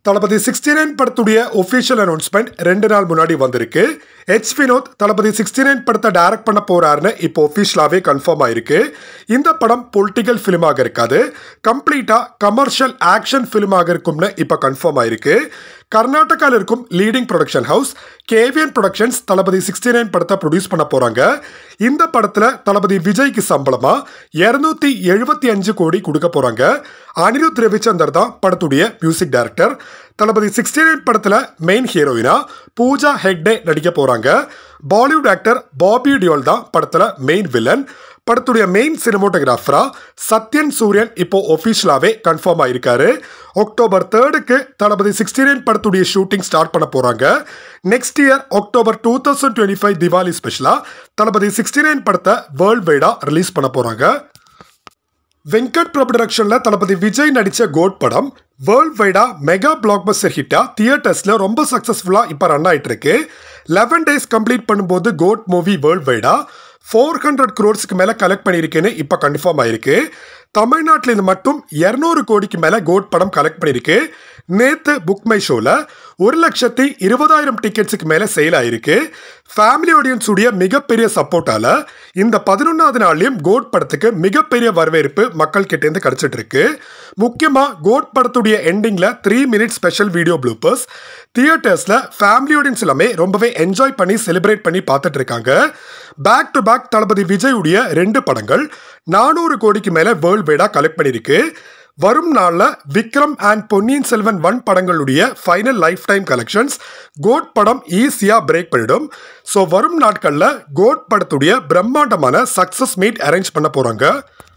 தளபதி sixty nine படத்துடைய official announcement ரெண்டு நாள் முன்னாடி வந்திருக்கு H Vinoth Thalapathy sixty nine படத்தை டைரக்ட் பண்ண போறாருன்னு இப்போ ஒஃபிஷியலாகவே கன்ஃபார்ம் ஆயிருக்கு இந்த படம் பொலிட்டிக்கல் ஃபிலிமாக இருக்காது கம்ப்ளீட்டாக கமர்ஷியல் ஆக்ஷன் ஃபிலிமாக இருக்கும்னு இப்போ கன்ஃபார்ம் ஆயிருக்கு கர்நாடகாவில் இருக்கும் leading production house KVN productions Thalapathy sixty nine படத்தை ப்ரொடியூஸ் பண்ண போகிறாங்க இந்த படத்தில் தளபதி விஜய்க்கு சம்பளமாக இரநூத்தி எழுபத்தி அஞ்சு கோடி கொடுக்க போகிறாங்க அனிருத் ரவிச்சந்தர் தான் படத்துடைய music director Thalapathy sixty nine படத்தில் மெயின் ஹீரோயினா பூஜா ஹெக்டே நடிக்க போகிறாங்க பாலிவுட் ஆக்டர் பாபி டியோல் தான் படத்தில் மெயின் வில்லன் படத்துடைய மெயின் சினிமோட்டோகிராஃபரா சத்யன் சூரியன் இப்போ ஒஃபிஷியலாகவே கன்ஃபார்ம் ஆயிருக்காரு அக்டோபர் தேர்டுக்கு தளபதி சிக்ஸ்டி நைன் படத்துடைய ஷூட்டிங் ஸ்டார்ட் பண்ண போகிறாங்க next year October two thousand twenty five Diwali ஸ்பெஷலாக தளபதி சிக்ஸ்டி நைன் படத்தை வேர்ல்ட் வைடாக ரிலீஸ் பண்ண போகிறாங்க வெங்கட் பிரபு டைரக்ஷனில் தளபதி விஜய் நடித்த கோட் படம் வேர்ல்ட் வைடா மெகா பிளாக் பஸ்டர் ஹிட்டாக தியேட்டர்ஸில் ரொம்ப சக்ஸஸ்ஃபுல்லாக இப்போ ரன் ஆகிட்டு இருக்கு லெவன் டேஸ் கம்ப்ளீட் பண்ணும்போது கோட் மூவி வேர்ல்ட் வைடா ஃபோர் ஹண்ட்ரட் க்ரோர்ஸ்க்கு மேலே கலெக்ட் பண்ணியிருக்குன்னு இப்போ கன்ஃபார்ம் ஆயிருக்கு தமிழ்நாட்டில் இது மட்டும் இரநூறு கோடிக்கு மேலே கோட் படம் கலெக்ட் பண்ணியிருக்கு நேற்று புக் மை ஷோவில் ஒரு லட்சத்தி இருபதாயிரம் டிக்கெட்ஸுக்கு மேலே சேல் ஆயிருக்கு ஃபேமிலி ஆடியன்ஸுடைய மிகப்பெரிய சப்போர்ட்டால் இந்த பதினொன்றாவது நாள்லையும் கோட் படத்துக்கு மிகப்பெரிய வரவேற்பு மக்கள் கிட்டேருந்து கிடச்சிட்டு இருக்கு முக்கியமாக கோட் படத்துடைய எண்டிங்கில் three minute special video bloopers தியேட்டர்ஸில் ஃபேமிலி ஆடியன்ஸ் எல்லாமே ரொம்பவே என்ஜாய் பண்ணி செலிப்ரேட் பண்ணி பார்த்துட்டு இருக்காங்க பேக் டு பேக் தளபதி விஜயுடைய ரெண்டு படங்கள் நானூறு கோடிக்கு மேலே வேர்ல்ட் வைடாக கலெக்ட் பண்ணியிருக்கு வரும் நாளில் விக்ரம் அண்ட் பொன்னியின் செல்வன் ஒன் படங்களுடைய final life time collections GOAT படம் ஈஸியாக பிரேக் பண்ணிடும் ஸோ வரும் நாட்களில் கோட் படத்துடைய பிரம்மாண்டமான சக்ஸஸ் மீட் அரேஞ்ச் பண்ண போகிறாங்க